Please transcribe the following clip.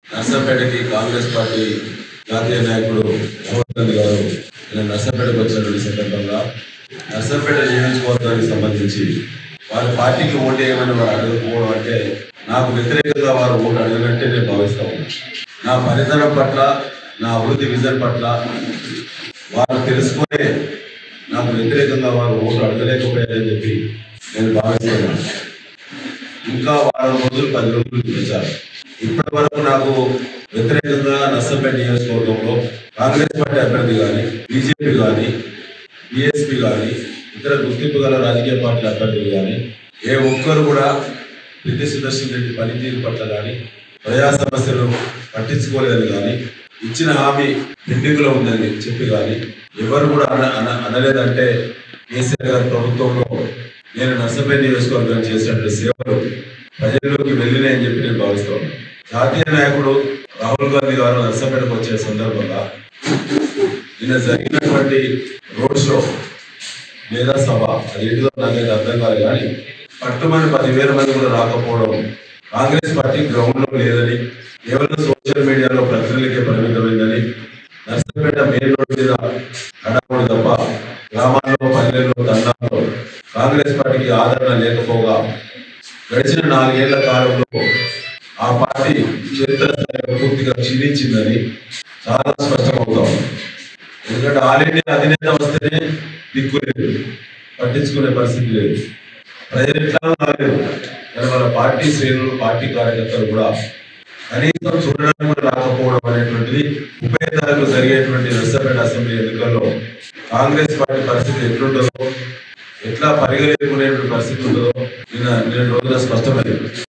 నర్సంపేటకి Congress party జాతీయ నాయకుడు రాహుల్ గాంధీ గారు నిన్న నర్సంపేటకు వచ్చినటువంటి సందర్భంగా నర్సంపేట నియోజకవర్గానికి సంబంధించి వారి పార్టీకి ఓటు వేయమని వారు అడగకపోవడం అంటే నాకు వ్యతిరేకంగా వారు ఓటు అడగనట్టే నేను భావిస్తా ఉన్నాను నా పనితనం పట్ల నా అభివృద్ధి విజన్ పట్ల వారు తెలుసుకునే నాకు వ్యతిరేకంగా వారు ఓటు అడగలేకపోయారని చెప్పి నేను భావిస్తున్నాను ఇంకా వారం రోజులు పది రోజులు గడిచారు ఇప్పటి వరకు నాకు వ్యతిరేకంగా నర్సంపేట నియోజకవర్గంలో కాంగ్రెస్ పార్టీ అభ్యర్థి కానీ బీజేపీ కానీ బీఎస్పీ కానీ ఇతర గుర్తింపు గల రాజకీయ పార్టీల అభ్యర్థులు కానీ ఏ ఒక్కరు కూడా పెద్ద సుదర్శన్ రెడ్డి పనితీరు పట్ల కానీ ప్రజా సమస్యలు పట్టించుకోలేదు కానీ ఇచ్చిన హామీ పెండింగ్ లో ఉందని చెప్పి కానీ ఎవరు కూడా అన అన- అనలేదంటే కేసీఆర్ గారి ప్రభుత్వంలో నేను నర్సంపేట నియోజకవర్గం చేసినటువంటి సేవలు ప్రజల్లోకి వెళ్ళినాయని చెప్పి నేను భావిస్తాను జాతీయ నాయకుడు రాహుల్ గాంధీ గారు నర్సంపేటకు వచ్చే సందర్భంగా నిన్న జరిగినటువంటి రోడ్ షో లేదా సభ అది ఏంటిదో నాకైతే అర్థం కాదు కానీ పట్టుమని పదివేల మంది కూడా రాకపోవడం కాంగ్రెస్ పార్టీ గ్రౌండ్ లో లేదని కేవలం సోషల్ మీడియాలో ప్రక్రియలకే పరిమితమైందని నర్సంపేట మెయిన్ రోడ్ మీద హడావుడి తప్ప గ్రామాల్లో పల్లెల్లో తండాల్లో కాంగ్రెస్ పార్టీకి ఆదరణ లేకపోగా గడిచిన నాలుగేళ్ల కాలంలో ఆ పార్టీ క్షేత్రస్థాయిలో పూర్తిగా క్షీణించిందని చాలా స్పష్టమవుతాం ఎందుకంటే ఆల్ ఇండియా అధినేత వస్తేనే దిక్కు లేదు పట్టించుకునే పరిస్థితి లేదు ప్రజలు ఎట్లా రాలేదు కానీ వాళ్ళ పార్టీ శ్రేణులు పార్టీ కార్యకర్తలు కూడా కనీసం చూడడానికి కూడా రాకపోవడం అనేటువంటిది ముప్పై తారీఖు జరిగేటువంటి నర్సపేట అసెంబ్లీ ఎన్నికల్లో కాంగ్రెస్ పార్టీ పరిస్థితి ఎట్లుంటుందో ఎట్లా పరిగణించుకునేటువంటి పరిస్థితి ఉంటుందో నిన్న నిన్న రోజున స్పష్టమైంది